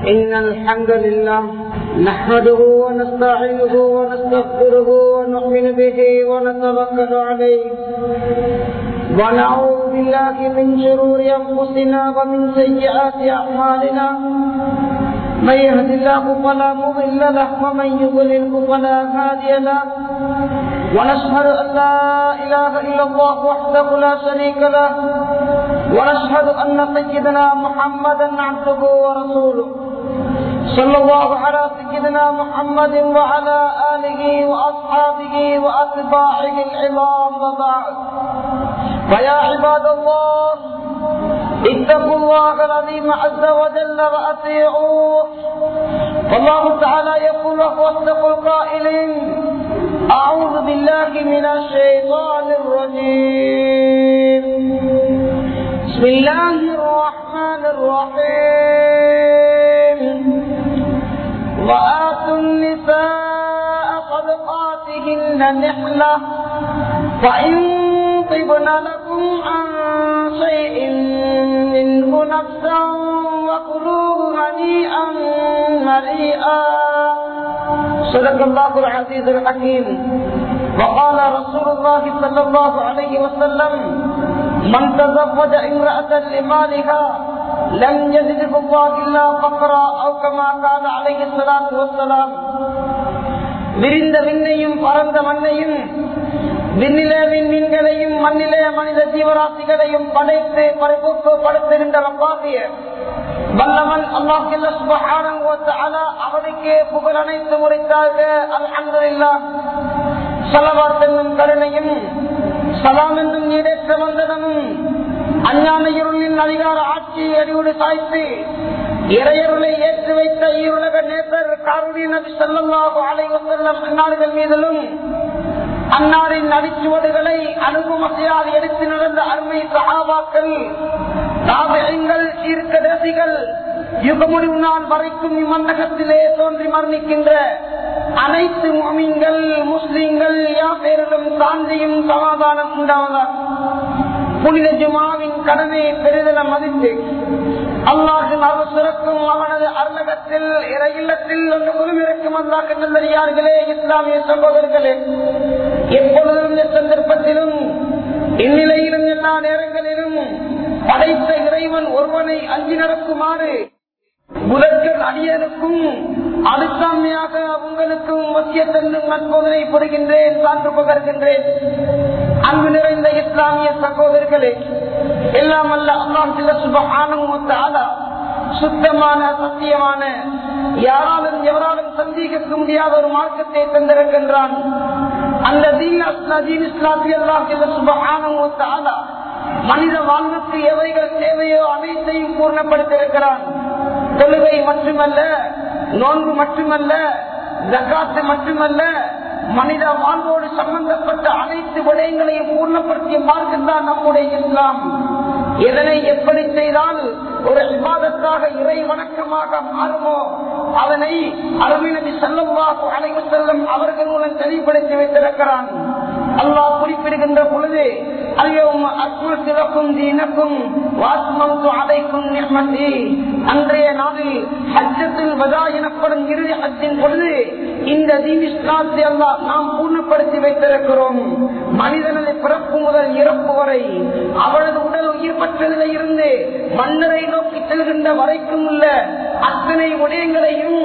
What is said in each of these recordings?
إن الحمد لله نحمده ونستعينه ونستغفره ونؤمن به ونتوكل عليه ونعوذ بالله من شرور أنفسنا ومن سيئات أعمالنا من يهد الله فلا مضل له ومن يضلله فلا هادي له ونشهد أن لا إله إلا الله وحده لا شريك له ونشهد أن سيدنا محمدا عبده ورسوله صلى الله على سيدنا محمد وعلى آله وأصحابه وأتباعه العظام وبعد فيا عباد الله اتقوا الله العظيم عز وجل وأطيعوه فالله تعالى يقول واتقوا القائلين أعوذ بالله من الشيطان الرجيم بسم الله الرحمن الرحيم وآتوا النساء صدقاتهن نحلة فإن طبن لكم عن شيء منه نفسا وكلوه هنيئا مريئا صدق الله العزيز الحكيم وقال رسول الله صلى الله عليه وسلم من تزوج امرأة لمالها لم يزده الله إلا فقرا أو كما قال عليه الصلاة والسلام விரிந்த விண்ணையும் பரந்த மண்ணையும் விண்ணிலே விண்மீன்களையும் மண்ணிலே மனித ஜீவராசிகளையும் படைத்து படைப்புக்கு படுத்துகின்ற ரப்பாகிய வல்லவன் அல்லாஹ் அவனுக்கே புகழ் அனைத்து முறைத்தாக அல்ஹம்துலில்லா சலவாத் என்னும் கருணையும் சலாம் என்னும் நீடேற்ற வந்தனமும் அஞ்ஞான இருளின் அதிகார ஆட்சியை அறிவுடு சாய்த்து இறையருளை ஏற்றி வைத்த ஈருலக நேசர் காரூரி நபி செல்லமாக அலைவசல்லம் அந்நாடுகள் மீதிலும் அன்னாரின் அடிச்சுவடுகளை அணுகுமசையால் எடுத்து நடந்த அருமை சகாபாக்கள் தாபகங்கள் தீர்க்கதரிசிகள் யுகமுடிவு நாள் வரைக்கும் இம்மன்னகத்திலே தோன்றி மரணிக்கின்ற அனைத்து மொமீன்கள் முஸ்லிம்கள் யாப்பேரிலும் சாந்தியும் சமாதானம் உண்டாவதா புனித ஜுமாவின் கடமையை பெரிதல மதித்து அல்லாஹின் அவசரக்கும் அவனது அருளகத்தில் இறையில்லத்தில் ஒன்று முழுமிருக்கும் அல்லாஹ் நல்லறியார்களே இஸ்லாமிய சகோதரர்களே எப்பொழுதும் இந்த சந்தர்ப்பத்திலும் இந்நிலையிலும் எல்லா நேரங்களிலும் படைத்த இறைவன் ஒருவனை அஞ்சி நடக்குமாறு முதற்கள் அடியனுக்கும் அடுத்தாமையாக உங்களுக்கும் மத்தியத்தன்னும் நற்போதனை புரிகின்றேன் சான்று பகர்கின்றேன் அன்பு நிறைந்த இஸ்லாமிய சகோதரர்களே எல்லாம் அல்ல அல்லாஹ் சுத்தமான சத்தியமான யாராலும் எவராலும் சந்தேகிக்க முடியாத ஒரு மார்க்கத்தை தந்திருக்கின்றான் அந்த தீன் இஸ்லாத்தி அல்லாஹ் மனித வாழ்வுக்கு எவைகள் தேவையோ அனைத்தையும் பூர்ணப்படுத்தியிருக்கிறான் தொழுகை மட்டுமல்ல நோன்பு மட்டுமல்ல ஜக்காத்து மட்டுமல்ல மனித வாழ்வோடு சம்பந்தப்பட்ட அனைத்து விடயங்களையும் பூர்ணப்படுத்திய மார்க்கம் தான் நம்முடைய இஸ்லாம் எதனை எப்படி செய்தால் ஒரு விவாதத்தாக இறை வணக்கமாக மாறுமோ அதனை அருமைநபி செல்லவாக அழைவு செல்லும் அவர்கள் மூலம் தெளிவுபடுத்தி வைத்திருக்கிறான் அல்லாஹ் குறிப்பிடுகின்ற பொழுது அல்யோம் அஸ்மல் சிறக்கும் தீனக்கும் வாஸ்மந்து அடைக்கும் நிர்மதி அன்றைய நாளில் ஹஜ்ஜத்தில் வதா எனப்படும் இறுதி ஹஜ்ஜின் பொழுது இந்த தீன் இஸ்லாத்தை அல்லாஹ் நாம் பூர்ணப்படுத்தி வைத்திருக்கிறோம் மனிதனது பிறப்பு முதல் இறப்பு வரை அவரது உடல் உயிர் பெற்றதில் இருந்து மன்னரை நோக்கி செல்கின்ற வரைக்கும் உள்ள அத்தனை விடயங்களையும்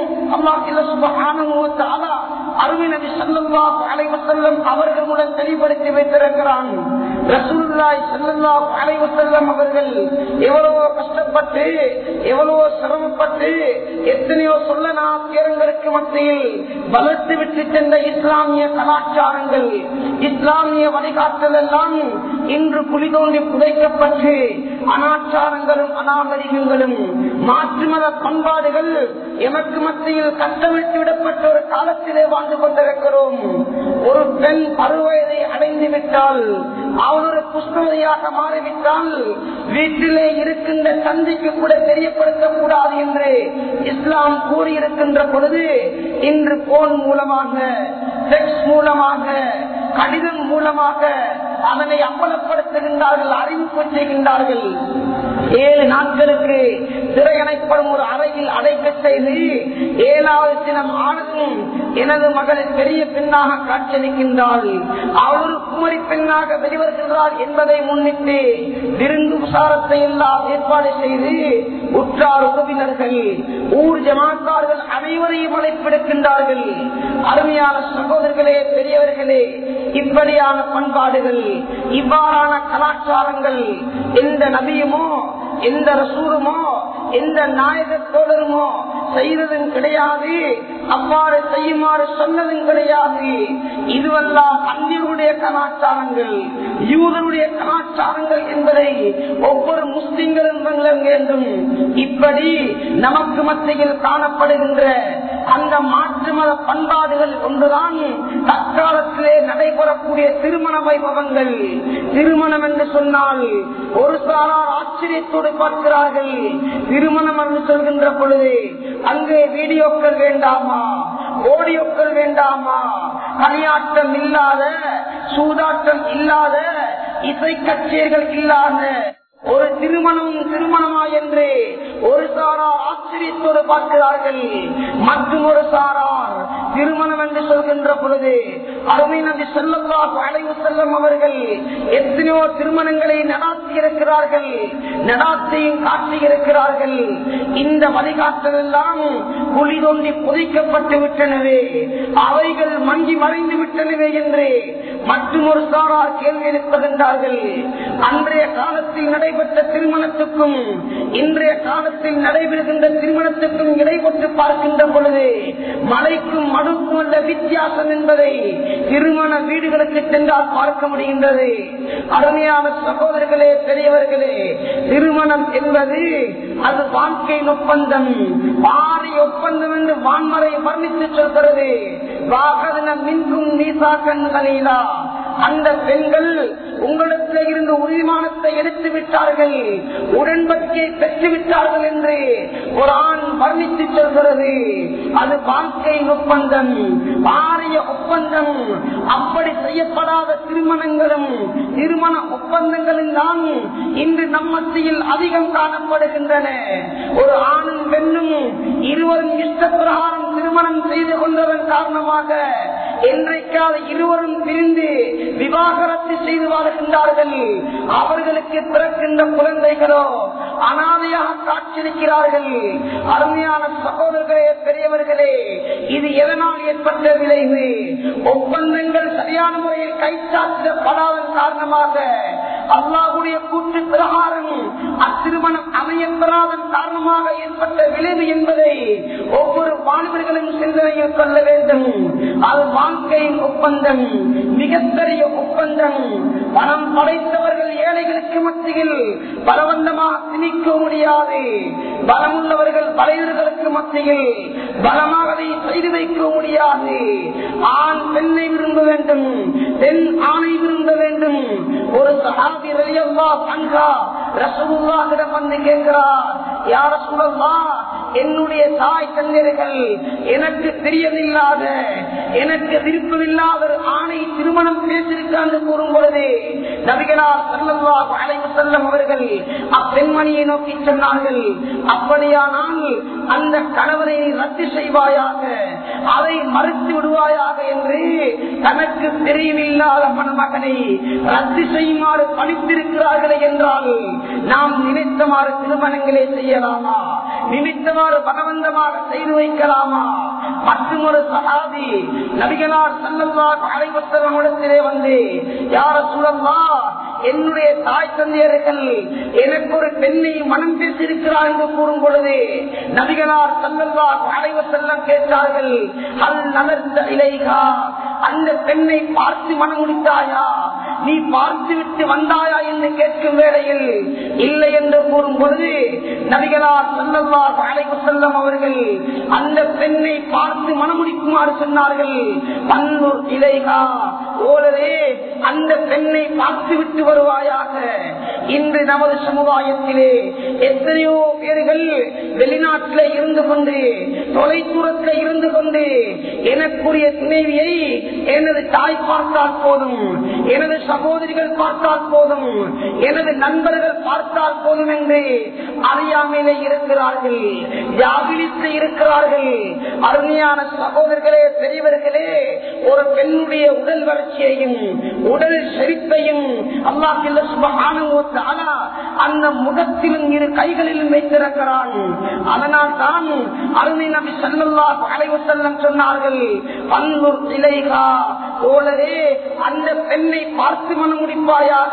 அல்லாஹ் அருமை நபி சல்லாஹ் அலைவசல்லம் அவர்கள் மூலம் தெளிவுபடுத்தி வைத்திருக்கிறான் ரசூல்லாய் சல்லாஹ் அலைவசல்லம் அவர்கள் எவ்வளவோ கஷ்டப்பட்டு எவ்வளவோ சிரமப்பட்டு எத்தனையோ சொல்ல நாத்தியங்களுக்கு மத்தியில் வளர்த்து விட்டு சென்ற இஸ்லாமிய கலாச்சாரங்கள் இஸ்லாமிய வழிகாட்டல் எல்லாம் இன்று குழி தோண்டி புதைக்கப்பட்டு அனாச்சாரங்களும் அநாகரிகங்களும் மாற்று மத பண்பாடுகள் எமக்கு மத்தியில் கட்டமைத்து விடப்பட்ட ஒரு காலத்திலே வாழ்ந்து கொண்டிருக்கிறோம் ஒரு பெண் பருவயதை அடைந்து விட்டால் அவள் ஒரு புஷ்பவதியாக மாறிவிட்டால் வீட்டிலே இருக்கின்ற தந்தைக்கு கூட தெரியப்படுத்தக்கூடாது என்று இஸ்லாம் கூறியிருக்கின்ற பொழுது இன்று போன் மூலமாக செக்ஸ் மூலமாக கடிதம் மூலமாக அதனை அம்பலப்படுத்துகின்றார்கள் அறிவிப்பு செய்கின்றார்கள் ஏழு நாட்களுக்கு திரையணைப்படும் ஒரு அறையில் அடைக்க செய்து ஏழாவது தினம் ஆனதும் எனது மகள் பெரிய பெண்ணாக காட்சியளிக்கின்றாள் அவள் ஒரு குமரி பெண்ணாக வெளிவருகின்றாள் என்பதை முன்னிட்டு விருந்து விசாரத்தை எல்லாம் ஏற்பாடு செய்து உற்றார் உறவினர்கள் ஊர் ஜமாத்தார்கள் அனைவரையும் அழைப்பெடுக்கின்றார்கள் அருமையான சகோதரர்களே பெரியவர்களே இப்படியான பண்பாடுகள் இவ்வாறான கலாச்சாரங்கள் எந்த நபியுமோ எந்த ரசூருமோ எந்த நாயக தோழருமோ செய்ததும் கிடையாது அவ்வாறு செய்யுமாறு சொன்னதும் கிடையாது இதுவெல்லாம் அந்நியருடைய கலாச்சாரங்கள் யூதருடைய கலாச்சாரங்கள் என்பதை ஒவ்வொரு முஸ்லிம்களும் விளங்க வேண்டும் இப்படி நமக்கு மத்தியில் காணப்படுகின்ற அந்த மாற்று மத பண்பாடுகள் ஒன்றுதான் தற்காலத்திலே நடைபெறக்கூடிய திருமண வைபவங்கள் திருமணம் என்று சொன்னால் ஒரு சாரார் ஆச்சரியத்தோடு பார்க்கிறார்கள் திருமணம் என்று சொல்கின்ற பொழுது அங்கே வீடியோக்கள் வேண்டாமா ஓடியோக்கள் வேண்டாமா களியாட்டம் இல்லாத சூதாட்டம் இல்லாத இசை கச்சேரிகள் இல்லாத ஒரு திருமணம் திருமணமா என்று ஒரு சாரார் ஆச்சரியத்தோடு பார்க்கிறார்கள் மற்றும் ஒரு சாரார் திருமணம் என்று சொல்கின்ற பொழுது அருமை நம்பி செல்லல்லாஹு அலைவு செல்லும் அவர்கள் எத்தனையோ திருமணங்களை நடாத்தி இருக்கிறார்கள் நடாத்தையும் காட்டி இருக்கிறார்கள் இந்த வழிகாட்டல் எல்லாம் குழி தோண்டி புதைக்கப்பட்டு விட்டனவே அவைகள் மங்கி மறைந்து விட்டனவே என்று மற்றும் ஒரு சாரார் கேள்வி எழுப்புகின்றார்கள் அன்றைய காலத்தில் நடைபெற்ற திருமணத்துக்கும் இன்றைய காலத்தில் நடைபெறுகின்ற திருமணத்துக்கும் இடைபெற்று பார்க்கின்ற பொழுது மலைக்கும் மடுக்கும் உள்ள வித்தியாசம் என்பதை திருமண வீடுகளுக்கு சென்றால் பார்க்க முடிகின்றது அருமையான சகோதரர்களே பெரியவர்களே திருமணம் என்பது அது வாழ்க்கையின் ஒப்பந்தம் பாரி ஒப்பந்தம் என்று வான்மறை வர்ணித்து சொல்கிறது வாகன மின்கும் நீசாக்கன் கலீலா அந்த பெண்கள் உங்களுக்கு இருந்து உரிமானத்தை எடுத்து விட்டார்கள் உடன்படிக்கை பெற்று விட்டார்கள் என்று ஒரு ஆண் வர்ணித்து சொல்கிறது அது வாழ்க்கையின் ஒப்பந்தம் பாரிய ஒப்பந்தம் அப்படி செய்யப்படாத திருமணங்களும் திருமண ஒப்பந்தங்களும் தான் இன்று நம் மத்தியில் அதிகம் காணப்படுகின்றன ஒரு ஆணும் பெண்ணும் இருவரும் இஷ்ட பிரகாரம் திருமணம் செய்து கொண்டதன் காரணமாக என்றைக்காவது இருவரும் பிரிந்து விவாகரத்து செய்து வாழ்கின்றார்கள் அவர்களுக்கு பிறக்கின்ற குழந்தைகளோ அனாதையாக காட்சியிருக்கிறார்கள் அருமையான சகோதரர்களே பெரியவர்களே இது எதனால் ஏற்பட்ட விளைவு ஒப்பந்தங்கள் சரியான முறையில் கைச்சாத்திடப்படாதன் காரணமாக அல்லாஹுடைய கூட்டு பிரகாரம் அத்திருமணம் அமையப்பெறாதன் காரணமாக ஏற்பட்ட விளைவு என்பதை ஒவ்வொரு மாணவர்களும் சிந்தனையில் கொள்ள வேண்டும் அது வாழ்க்கையின் ஒப்பந்தம் மிகப்பெரிய ஒப்பந்தம் பணம் படைத்தவர்கள் ஏழைகளுக்கு மத்தியில் பலவந்தமாக திணிக்க முடியாது பலமுள்ளவர்கள் பலைவர்களுக்கு மத்தியில் பலமாக அதை செய்து வைக்க முடியாது ஆண் பெண்ணை விரும்ப வேண்டும் பெண் ஆணை விரும்ப வேண்டும் ஒரு சகாபி ரலியல்லா பங்கா ரசூல்லாவிடம் வந்து கேட்கிறார் யார சொல்லல்லா என்னுடைய தாய் தந்தையர்கள் எனக்கு தெரியவில்லாத எனக்கு விருப்பமில்லாத ஒரு ஆணை திருமணம் பேசியிருக்கான்னு கூறும் பொழுது நபிகளார் செல்லல்லாஹு அலைவு செல்லம் அவர்கள் அப்பெண்மணியை நோக்கி சொன்னார்கள் அப்படியானால் அந்த கணவனை ரத்து செய்வாயாக அதை மறுத்து விடுவாயாக என்று தனக்கு தெரியவில்லாத மணமகனை ரத்து செய்யுமாறு பணித்திருக்கிறார்களே என்றால் நாம் நினைத்தமாறு திருமணங்களை செய்யலாமா நினைத்தமாறு பலவந்தமாக செய்து வைக்கலாமா மற்றும் ஒரு சகாதி நபிகளார் செல்லல்லார் அலைவசவனிடத்திலே வந்து யார சூழல்லா என்னுடைய தாய் தந்தையர்கள் எனக்கு ஒரு பெண்ணை மனம் பேசியிருக்கிறார் என்று கூறும் பொழுது நபிகளார் செல்லல்லார் அலைவ செல்லம் கேட்டார்கள் அல் நலர்ந்த இலைகா அந்த பெண்ணை பார்த்து மனம் முடித்தாயா நீ பார்த்து விட்டு வந்தாயா என்று கேட்கும் வேளையில் இல்லை என்று கூறும் பொழுது நபிகளார் செல்லல்லார் அலைவு செல்லம் அவர்கள் அந்த பெண்ணை பார்த்து மனமுடிக்குமாறு சொன்னார்கள் பன்னூர் இலைகா ஓலரே அந்த பெண்ணை பார்த்து விட்டு வருவாயாக இன்று நமது சமுதாயத்திலே எத்தனையோ பேர்கள் வெளிநாட்டிலே இருந்து கொண்டு தொலைதூரத்தில் இருந்து கொண்டு எனக்குரிய துணைவியை எனது தாய் பார்த்தால் போதும் எனது சகோதரிகள் பார்த்தால் போதும் எனது நண்பர்கள் பார்த்தால் போதும் என்று அறியாமையிலே இருக்கிறார்கள் ஜாகிலித்து இருக்கிறார்கள் அருமையான சகோதரர்களே பெரியவர்களே ஒரு பெண்ணுடைய உடல் வளர்ச்சியையும் உடல் செழிப்பையும் அல்லாஹ் அந்த முகத்திலும் இரு கைகளிலும் வைத்திருக்கிறான் அதனால் தான் அருமை நபி சல்லாஹ் அலைவு செல்லம் சொன்னார்கள் பல்லுர் இலைகா போலவே அந்த பெண்ணை பார்த்து மனம் முடிப்பாயாக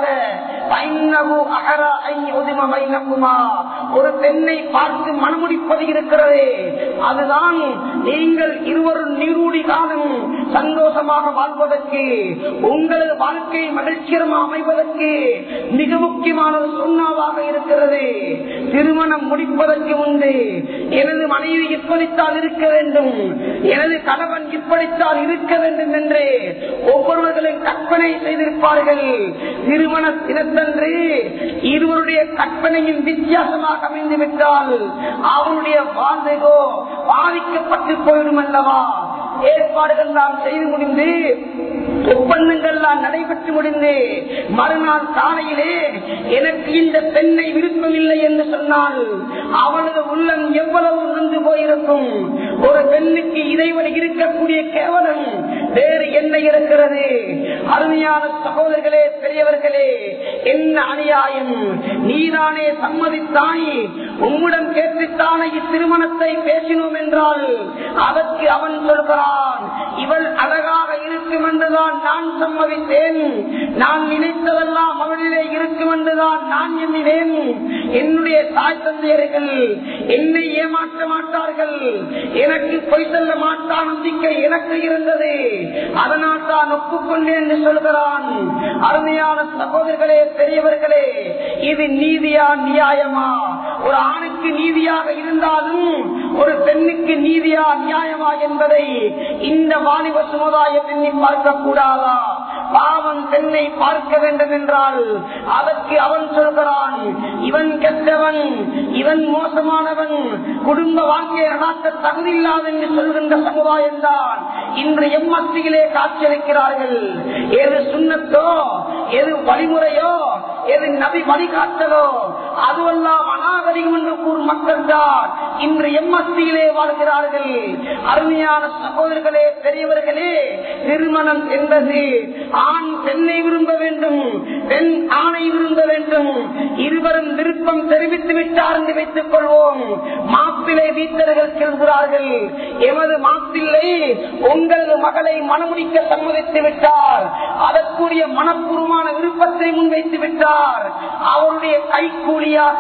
ஒரு பெண்ணை பார்த்து மனமுடிப்பது இருக்கிறதே அதுதான் நீங்கள் இருவரும் நீரூடி காலம் சந்தோஷமாக வாழ்வதற்கு உங்களது வாழ்க்கை மகிழ்ச்சிகரமாக அமைவதற்கு மிக முக்கியமான ஒரு சுண்ணாவாக இருக்கிறது திருமணம் முடிப்பதற்கு முன்பு எனது மனைவி இப்படித்தான் இருக்க வேண்டும் எனது கணவன் இப்படித்தான் இருக்க வேண்டும் என்று ஒவ்வொருவர்களும் கற்பனை செய்திருப்பார்கள் திருமண தினத்தன்று இருவருடைய கற்பனையும் வித்தியாசமாக அமைந்து விட்டால் அவருடைய வாழ்ந்தோ பாதிக்கப்பட்டு போயிடும் அல்லவா ஏற்பாடுகள் நாம் செய்து முடிந்து ஒப்பந்தங்கள் நான் நடைபெற்று முடிந்து மறுநாள் காலையிலே எனக்கு இந்த பெண்ணை விருப்பமில்லை என்று சொன்னால் அவளது உள்ளம் எவ்வளவு நொந்து போயிருக்கும் ஒரு பெண்ணுக்கு இறைவன் இருக்கக்கூடிய கேவலம் வேறு என்ன இருக்கிறது அருமையான சகோதரர்களே பெரியவர்களே என்ன அநியாயம் நீதானே சம்மதித்தாய் உம்மிடம் கேட்டுத்தானே இத்திருமணத்தை பேசினோம் என்றால் அதற்கு அவன் சொல்கிறான் இவள் அழகாக இருக்கும் என்றுதான் நான் சம்மதித்தேன் நான் நினைத்ததெல்லாம் அவளிலே இருக்கும் என்றுதான் நான் எண்ணினேன் என்னுடைய தாய் தந்தையர்கள் என்னை ஏமாற்ற மாட்டார்கள் எனக்கு பொய் சொல்ல மாட்டான் நம்பிக்கை எனக்கு இருந்தது அதனால் தான் ஒப்புக்கொண்டேன் என்று சொல்கிறான் அருமையான சகோதரர்களே பெரியவர்களே இது நீதியா நியாயமா ஒரு ஆணுக்கு நீதியாக இருந்தாலும் ஒரு பெண்ணுக்கு நீதியா நியாயமா என்பதை இந்த வாலிப சமுதாயம் எண்ணி பார்க்க கூடாதா பாவன் பெண்ணை பார்க்க வேண்டும் என்றால் அதற்கு அவன் சொல்கிறான் இவன் கெட்டவன் இவன் மோசமானவன் குடும்ப வாழ்க்கையை நடாத்த தகுதியில்லாத என்று சொல்கின்ற சமுதாயம் தான் இன்று எம்மத்தியிலே காட்சியளிக்கிறார்கள் எது சுண்ணத்தோ எது வழிமுறையோ எது நபி வழிகாட்டலோ அதுவெல்லாம் அநாகரிகம் என்று கூறும் மக்கள் தான் இன்று எம்மத்தியிலே வாழ்கிறார்கள் அருமையான சகோதரர்களே பெரியவர்களே திருமணம் என்பது ஆண் பெண்ணை விரும்ப வேண்டும் பெண் ஆணை விரும்ப வேண்டும் இருவரும் விருப்பம் தெரிவித்து விட்டார் என்று வைத்துக் கொள்வோம் மாப்பிள்ளை வீட்டர்கள் செல்கிறார்கள் எமது மாப்பிள்ளை உங்களது மகளை மனமுடிக்க சம்மதித்து விட்டார் அதற்குரிய மனப்பூர்வமான விருப்பத்தை முன்வைத்து விட்டார் அவருடைய கைக்கூலியாக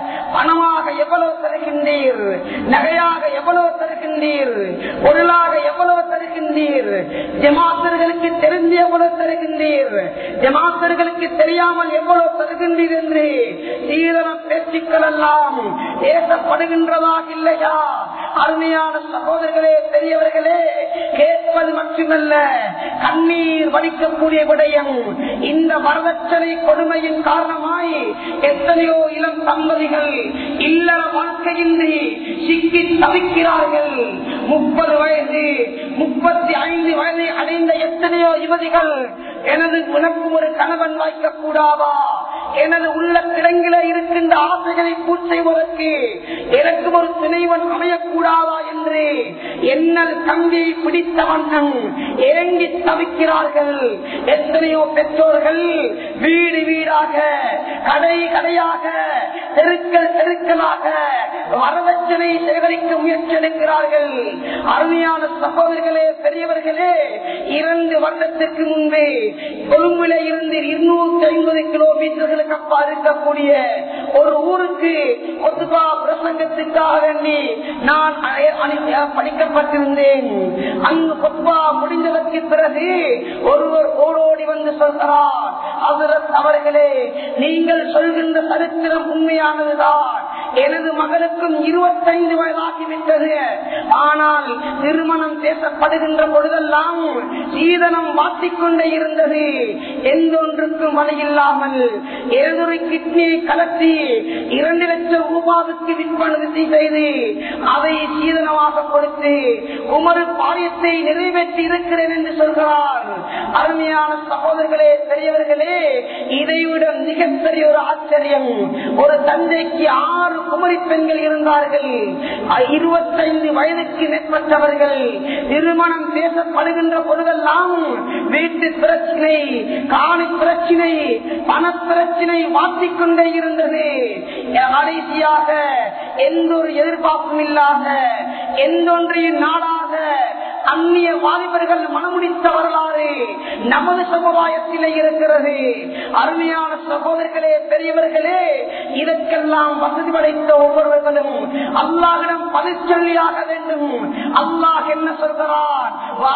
பணமாக எவ்வளவு தருகின்றீர் நகையாக எவ்வளவு தருகின்றீர் பொருளாக எவ்வளவு தருகின்றீர் ஜமாத்தர்களுக்கு தெரிந்து எவ்வளவு தருகின்றீர் ஜமாத்தர்களுக்கு தெரியாமல் எவ்வளவு தருகின்றீர் என்று சீதன பேச்சுக்கள் எல்லாம் பேசப்படுகின்றதாக இல்லையா அருமையான சகோதரர்களே பெரியவர்களே கேட்பது மட்டுமல்ல கண்ணீர் வடிக்கக்கூடிய விடயம் இந்த வரதட்சணை கொடுமையின் காரணமாய் எத்தனையோ இளம் தம்பதிகள் இல்லற வாழ்க்கையின்றி சிக்கி தவிக்கிறார்கள் முப்பது வயது முப்பத்தி ஐந்து வயதை அடைந்த எத்தனையோ யுவதிகள் எனது உனக்கும் ஒரு கணவன் வாய்க்க கூடாதா எனது உள்ள கிடங்கில இருக்கின்ற ஆசைகளை பூர்த்தி செய்வதற்கு எனக்கு ஒரு துணைவன் அமையக்கூடாதா என்று என்னல் தம்பியை பிடித்த வண்ணம் ஏங்கி தவிக்கிறார்கள் எத்தனையோ பெற்றோர்கள் வீடு வீடாக கடை கடையாக தெருக்கள் தெருக்களாக வரதட்சணை சேகரிக்க முயற்சி எடுக்கிறார்கள் அருமையான சகோதரர்களே பெரியவர்களே இரண்டு வருடத்திற்கு முன்பே கொழும்புல இருந்து இருநூத்தி ஐம்பது கிலோமீட்டர்களுக்கு அப்பா இருக்கக்கூடிய ஒரு ஊருக்கு ஒத்துபா பிரசங்கத்துக்காக வேண்டி நான் படிக்கப்பட்டிருந்தேன் அங்கு பொத்துபா முடிந்ததற்கு பிறகு ஒருவர் ஓடோடி வந்து சொல்கிறார் அவரத் அவர்களே நீங்கள் சொல்கின்ற சரித்திரம் உண்மையானதுதான் எனது மகளுக்கும் இருபத்தைந்து வயதாகிவிட்டது ஆனால் திருமணம் பேசப்படுகின்ற பொழுதெல்லாம் சீதனம் மாற்றிக்கொண்டே இருந்தது எந்த ஒன்றுக்கும் வழி இல்லாமல் ஏதொரு கிட்னியை கலத்தி இரண்டு லட்சம் ரூபாவுக்கு விற்பனை செய்து அதை சீதனமாக கொடுத்து உமது பாரியத்தை நிறைவேற்றி இருக்கிறேன் என்று சொல்கிறார் அருமையான சகோதரர்களே பெரியவர்களே இதைவிட மிகப்பெரிய ஒரு ஆச்சரியம் ஒரு தந்தைக்கு ஆறு குமரி பெண்கள் இருந்தார்கள் இருபத்தைந்து வயதுக்கு மேற்பட்டவர்கள் திருமணம் பேசப்படுகின்ற பொழுதெல்லாம் வீட்டு பிரச்சனை காணி பிரச்சனை பண பிரச்சனை மாற்றிக்கொண்டே இருந்தது கடைசியாக எந்த ஒரு எதிர்பார்ப்பும் இல்லாத எந்த ஒன்றையும் நாடாக அந்நிய வாலிபர்கள் மனமுடித்த வரலாறு நமது சமுதாயத்திலே இருக்கிறது அருமையான சகோதரர்களே பெரியவர்களே இதற்கெல்லாம் வசதி படைத்த ஒவ்வொருவர்களும் அல்லாஹிடம் பதில் சொல்லியாக வேண்டும் அல்லாஹ் என்ன சொல்கிறார்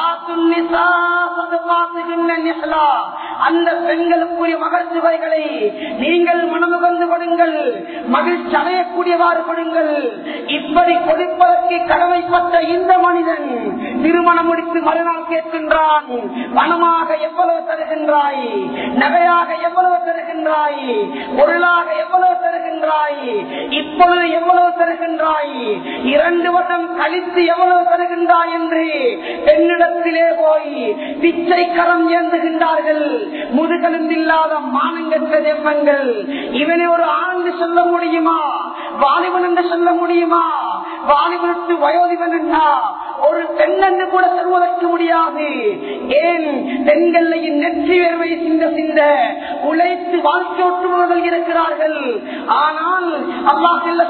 அந்த பெண்களுக்குரிய மகத்துவைகளை நீங்கள் மனமுகந்து கொடுங்கள் மகிழ்ச்சி அடையக்கூடியவாறு கொடுங்கள் இப்படி கொடுப்பதற்கு கடமைப்பட்ட இந்த மனிதன் திருமணம் முடித்து மறுநாள் கேட்கின்றான் பணமாக எவ்வளவு தருகின்றாய் நகையாக எவ்வளவு தருகின்றாய் பொருளாக எவ்வளவு தருகின்றாய் இப்பொழுது எவ்வளவு தருகின்றாய் இரண்டு வருடம் கழித்து எவ்வளவு தருகின்றாய் என்று பெண்ணிடத்திலே போய் பிச்சை கரம் ஏந்துகின்றார்கள் முதுகெலும்பு இல்லாத மானங்கற்ற தெய்வங்கள் இவனை ஒரு ஆண்டு சொல்ல முடியுமா வாலிபன் என்று சொல்ல முடியுமா வாலிபனுக்கு வயோதிபன் என்றா ஒரு பெண் என்று கூட சொல்வதற்கு முடியாது ஏன் பெண்களையும் நெற்றி வேர்வை சிந்த சிந்த உழைத்து வாழ்க்கையோட்டுபவர்கள் இருக்கிறார்கள் ஆனால் அல்லாஹ்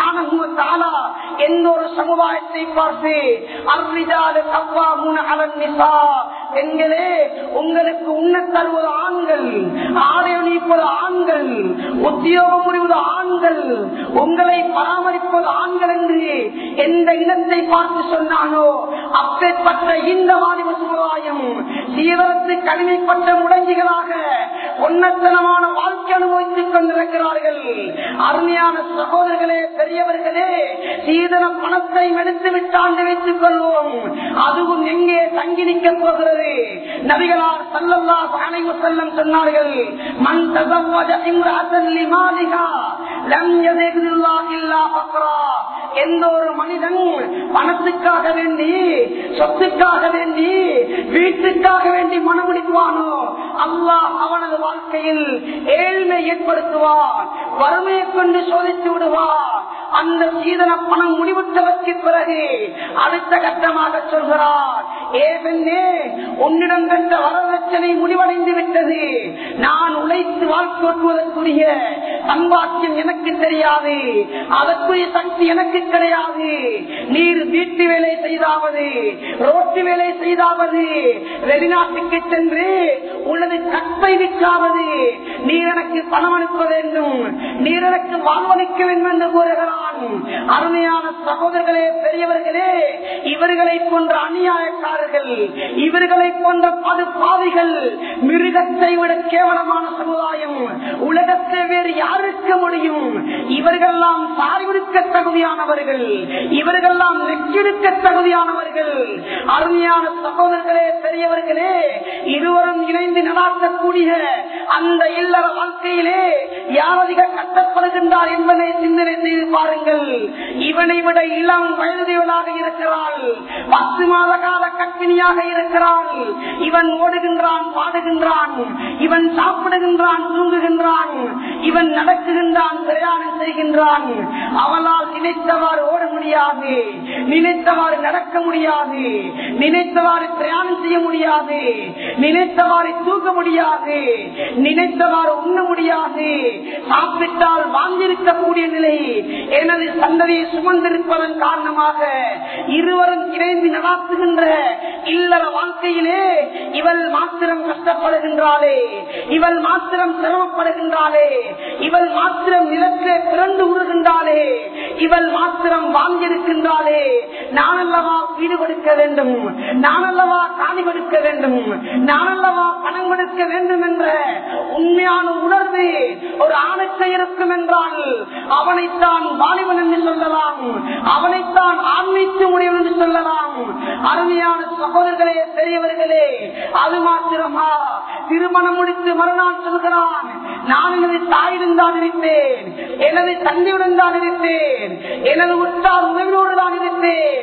சுபகான எந்த ஒரு சமுதாயத்தை பார்த்து அர்ரிஜாலு கவ்வாமுன அலன் நிசா பெண்களே உங்களுக்கு உண்ண தருவது ஆண்கள் ஆடை நீப்பது ஆண்கள் உத்தியோகம் புரிவது ஆண்கள் உங்களை பராமரிப்பது ஆண்கள் என்று எந்த இனத்தை பார்த்து சொன்னானோ அப்பேற்பட்ட இந்த வாலிப சமுதாயம் சீவரத்து கடிமைப்பட்ட முடங்கிகளாக உன்னத்தனமான வாழ்க்கை அனுபவித்துக் கொண்டிருக்கிறார்கள் அருமையான சகோதரர்களே பெரியவர்களே சீதன பணத்தை எடுத்து விட்டாண்டு வைத்துக் கொள்வோம் அதுவும் எங்கே தங்கி நிற்கப் போகிறது நபிகளார் சல்லல்லா அனைவு செல்லம் சொன்னார்கள் மண் தகவத இம்ராசன் லிமாலிகா லம் யதில்லாஹ் இல்லா ஃபக்ரா எந்த ஒரு மனிதன் பணத்துக்காக வேண்டி சொத்துக்காக வேண்டி வீட்டுக்காக வேண்டி மனமுடிக்குவானோ அல்லாஹ் அவனது வாழ்க்கையில் ஏழ்மை ஏற்படுத்துவான் வறுமையை கொண்டு சோதித்து விடுவான் அந்த சீதன பணம் முடிவுற்றதற்கு பிறகு அடுத்த கட்டமாக சொல்கிறார் ஏ பெண்ணே உன்னிடம் கண்ட வரதட்சணை முடிவடைந்து விட்டது நான் உழைத்து வாழ்க்கை ஓட்டுவதற்குரிய சம்பாத்தியம் எனக்கு தெரியாது அதற்குரிய சக்தி எனக்கு கிடையாது நீர் வீட்டு வேலை செய்தாவது ரோட்டு வேலை செய்தாவது வெளிநாட்டுக்கு சென்று உனது கற்பை விற்காவது நீர் எனக்கு பணம் அனுப்ப வேண்டும் நீர் எனக்கு வாழ்வளிக்க வேண்டும் என்று கூறுகிறான் அருமையான சகோதரர்களே பெரியவர்களே இவர்களை போன்ற அநியாயக்காரர்கள் இவர்களை போன்ற பது பாவிகள் மிருகத்தை விட கேவலமான சமுதாயம் உலகத்தில் வேறு யாருக்க முடியும் இவர்கள்லாம் சாரிவிடுக்க தகுதியானவர்கள் இவர்கள்லாம் நெச்செடுக்க தகுதியானவர்கள் அருமையான சகோதரர்களே பெரியவர்களே இருவரும் இணைந்து நடாத்தக்கூடிய அந்த இல்லற வாழ்க்கையிலே யார் அதிக கட்டப்படுகின்றார் என்பதை சிந்தனை செய்து பாருங்கள் இவனை விட இளம் வயதுவனாக இருக்கிறாள் பத்து மாத கால கற்பிணியாக இருக்கிறாள் இவன் ஓடுகின்றான் பாடுகின்றான் இவன் சாப்பிடுகின்றான் தூங்குகின்றான் இவன் நடக்குகின்றான் பிரயாணம் செய்கின்றான் அவளால் நினைத்தவாறு ஓட முடியாது நினைத்தவாறு நடக்க முடியாது நினைத்தவாறு பிரயாணம் செய்ய முடியாது நினைத்தவாறு தூக்க முடியாது நினைத்தவாறு உண்ண முடியாது சாப்பிட்டால் வாழ்ந்திருக்கக்கூடிய நிலை எனது சந்ததியை சுமந்திருப்பதன் காரணமாக இருவரும் இணைந்து நடாத்துகின்ற இல்லற வாழ்க்கையிலே இவள் மாத்திரம் கஷ்டப்படுகின்றாளே இவள் மாத்திரம் சிரமப்படுகின்றாளே இவள் மாத்திரம் நிலத்திலே பிறந்து உருகின்றாளே இவள் மாத்திரம் வாங்கியிருக்கின்றாளே நான் அல்லவா வீடு கொடுக்க வேண்டும் நான் அல்லவா காணி கொடுக்க வேண்டும் நான் அல்லவா பணம் கொடுக்க வேண்டும் என்ற உண்மையான உணர்வு ஒரு ஆணுக்கு இருக்கும் என்றால் அவனைத்தான் வாலிபன் என்று சொல்லலாம் அவனைத்தான் ஆன்மீக முடிவு என்று சொல்லலாம் அருமையான சகோதரர்களே பெரியவர்களே அது மாத்திரமா திருமணம் முடித்து மறுநாள் சொல்கிறான் நான் எனது தாயுடன் தான் இருப்பேன் எனது தந்தையுடன் தான் இருப்பேன் எனது உற்றார் உறவினோடு தான் இருப்பேன்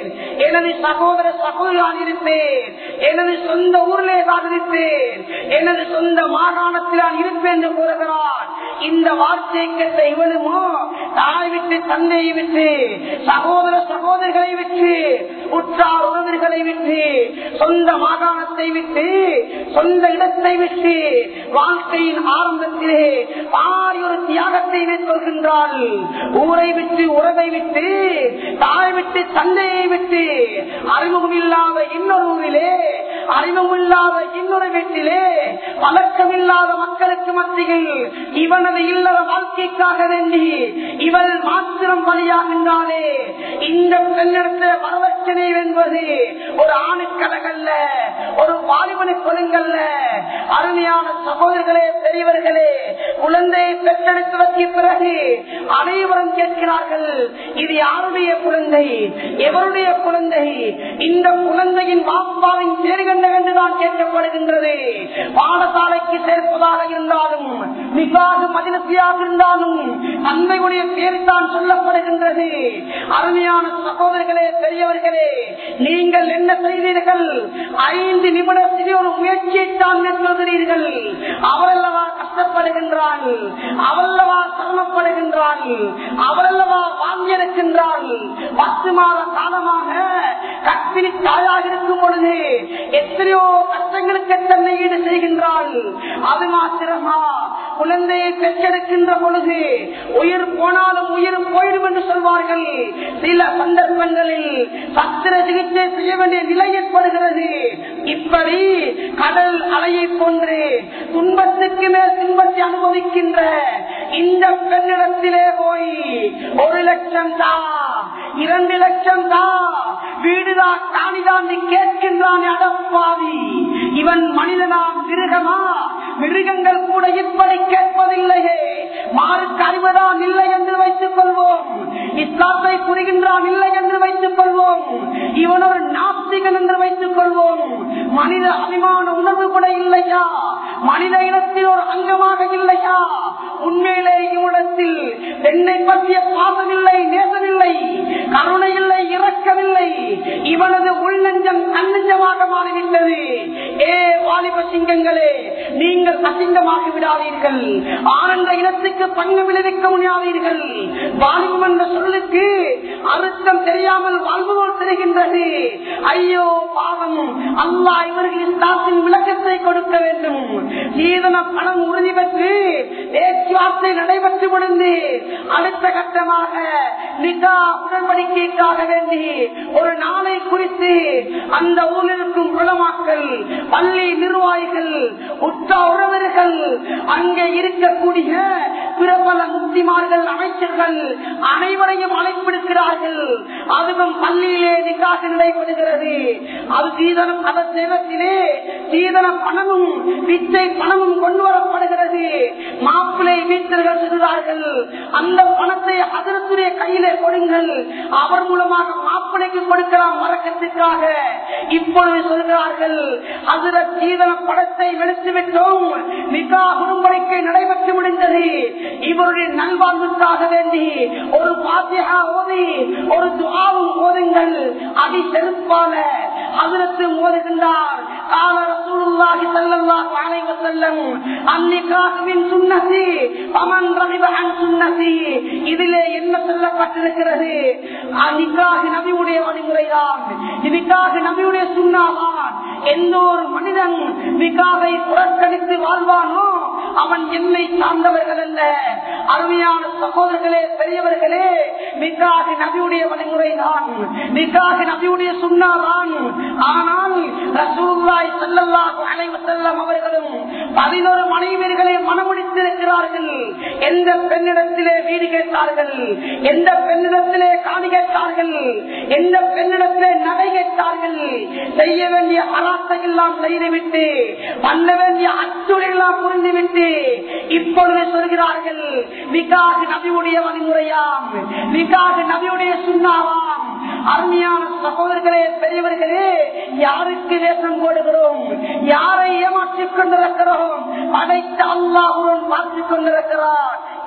எனது சகோதர சகோதரான் இருப்பேன் எனது சொந்த ஊரிலே தான் இருப்பேன் எனது சொந்த மாகாணத்தில் நான் இருப்பேன் என்று கூறுகிறான் இந்த வார்த்தை கேட்ட இவனுமோ தாய் விட்டு தந்தையை விட்டு சகோதர சகோதரிகளை விட்டு உற்றார் உறவினர்களை விட்டு சொந்த மாகாணத்தை விட்டு சொந்த இடத்தை விட்டு வாழ்க்கையின் ஆரம்பத்திலே பாரி ஒரு தியாகத்தை மேற்கொள்கின்றாள் ஊரை விட்டு உறவை விட்டு தாய் விட்டு தந்தையை விட்டு அறிமுகம் இல்லாத இன்னொரு ஊரிலே அறிமுகம் இல்லாத இன்னொரு வீட்டிலே பழக்கம் இல்லாத மக்களுக்கு மத்தியில் இவனது இல்லற வாழ்க்கைக்காக வேண்டி இவள் மாத்திரம் பலியாகின்றாளே இந்த பெண்ணிடத்தில் வரவச்சனை என்பது ஒரு ஆணுக்கழகல்ல ஒரு வாலிபனு கொலுங்கல்ல அருமையான சகோதரர்களே பெரியவர்களே குழந்தையை பெற்றெடுத்ததற்கு பிறகு அனைவரும் கேட்கிறார்கள் இது யாருடைய குழந்தை எவருடைய குழந்தை இந்த குழந்தையின் பாப்பாவின் பேர் என்ன என்றுதான் கேட்கப்படுகின்றது பாடசாலைக்கு சேர்ப்பதாக இருந்தாலும் நிகாக மதினத்தியாக இருந்தாலும் தந்தையுடைய பேர் தான் சொல்லப்படுகின்றது அருமையான சகோதரர்களே பெரியவர்களே நீங்கள் என்ன செய்தீர்கள் ஐந்து நிமிட சிறிய ஒரு முயற்சியை தான் மேற்கொள்கிறீர்கள் அவரல்லவா கஷ்டப்படுகின்றாள் அவல்லவா சிரமப்படுகின்றாள் அவரல்லவா வாங்கியிருக்கின்றாள் பத்து மாத காலமாக கற்பிணி தாயாக இருக்கும் பொழுது எத்தனையோ கஷ்டங்களுக்கு தன்னை ஈடு செய்கின்றாள் அது மாத்திரமா குழந்தையை பெற்றெடுக்கின்ற பொழுது உயிர் போனாலும் உயிர் போயிடும் என்று சொல்வார்கள் சில சந்தர்ப்பங்களில் சத்திர சிகிச்சை செய்ய வேண்டிய நிலை ஏற்படுகிறது இப்படி கடல் அலையை போன்று துன்பத்துக்கு மேல் துன்பத்தை அனுபவிக்கின்ற இந்த பெண்ணிடத்திலே போய் ஒரு லட்சம் தா இரண்டு லட்சம் தா வீடுதான் காணிதான் நீ கேட்கின்றான் அடப்பாவி இவன் மனிதனா மிருகமா மிருகங்கள் கூட இப்படி கேட்பதில்லையே மாறுக்கு அறிவதான் இல்லை என்று வைத்துக் கொள்வோம் இஸ்லாத்தை புரிகின்றான் இல்லை என்று வைத்துக் கொள்வோம் இவன் ஒரு நாஸ்திகன் என்று வைத்துக் கொள்வோம் மனித அபிமான உணர்வு கூட இல்லையா மனித இனத்தில் ஒரு அங்கமாக இல்லையா உண்மையிலே இவ்விடத்தில் பெண்ணை பற்றிய பாசமில்லை நேசமில்லை கருணை இல்லை இறக்கவில்லை இவனது உள்நெஞ்சம் தன்னெஞ்சமாக மாறிவிட்டது ஏ வாலிப சிங்கங்களே நீங்கள் அசிங்கமாகி விடாதீர்கள் ஆனந்த இனத்துக்கு பங்கு விளைவிக்க முடியாதீர்கள் வாலிபம் என்ற சொல்லுக்கு அர்த்தம் தெரியாமல் வாழ்வுவோல் தெரிகின்றது ஐயோ பாவம் அல்லா இவர்கள் இஸ்லாத்தின் விளக்கத்தை கொடுக்க வேண்டும் சீதன பணம் உறுதி பெற்று பேச்சுவார்த்தை நடைபெற்று முடிந்து அடுத்த கட்டமாக நிகா உடன்படிக்கைக்காக வேண்டி ஒரு நாளை குறித்து அந்த ஊரில் இருக்கும் குளமாக்கள் பள்ளி நிர்வாகிகள் உற்ற உறவினர்கள் அங்கே இருக்கக்கூடிய பிரபல முக்திமார்கள் அமைச்சர்கள் அனைவரையும் அழைப்பிடுக்கிறார்கள் அதுவும் பள்ளியிலே நிக்காக நடைபெறுகிறது அது சீதனம் அந்த சேவத்திலே சீதன பணமும் பிச்சை பணமும் கொண்டு வரப்படுகிறது மாப்பிளை வீட்டர்கள் சொல்கிறார்கள் அந்த பணத்தை அதரத்துடைய கையிலே கொடுங்கள் அவர் மூலமாக மாப்பிளைக்கு கொடுக்கலாம் வழக்கத்திற்காக இப்பொழுது சொல்கிறார்கள் அதிர சீதன படத்தை வெளுத்து விட்டோம் மிகா குடும்படிக்கை நடைபெற்று முடிந்தது இவருடைய நல்வாழ்வுக்காக வேண்டி ஒரு பாத்தியா ஓதி ஒரு துவாவும் ஓதுங்கள் அதி செருப்பால அதிரத்து மோதுகின்றார் கால ரசூலுல்லாஹி ஸல்லல்லாஹு அலைஹி வஸல்லம் அன்னிகாஹின் சுன்னதி அமன் ரகிப அன் சுன்னதி இதிலே என்ன சொல்லப்பட்டிருக்கிறது அன்னிகாஹ் நபியுடைய வழிமுறைதான் நிக்காஹ் நபியுடைய சுன்னாதான் எந்த ஒரு மனிதன் நிக்காவை புறக்கணித்து வாழ்வானோ அவன் என்னை சார்ந்தவர்கள் அல்ல அருமையான சகோதரர்களே பெரியவர்களே நிக்காக நபியுடைய வழிமுறைதான் நிக்காக நபியுடைய சுண்ணாதான் ஆனால் ரசூலுல்லாஹி ஸல்லல்லாஹு அலைஹி வஸல்லம் அவர்களும் பதினோரு மனைவியர்களை மனமுடித்திருக்கிறார்கள் எந்த பெண்ணிடத்திலே வீடு கேட்டார்கள் எந்த பெண்ணிடத்திலே காணி கேட்டார்கள் எந்த பெண்ணிடத்திலே நகை கேட்டார்கள் செய்ய வேண்டிய அராத்தை எல்லாம் செய்துவிட்டு பண்ண வேண்டிய அச்சுரை எல்லாம் புரிந்துவிட்டு இப்பொழுது சொல்கிறார்கள் நிக்காக நபியுடைய வழிமுறையாம் நிக்காக நபியுடைய சுண்ணாவாம் அருமையான சகோதரர்களே பெரியவர்களே யாருக்கு வேஷம் போடுகிறோம் யாரை ஏமாற்றிக் கொண்டிருக்கிறோம் அனைத்து அல்லாஹுடன் பார்த்துக் கொண்டிருக்கிறார்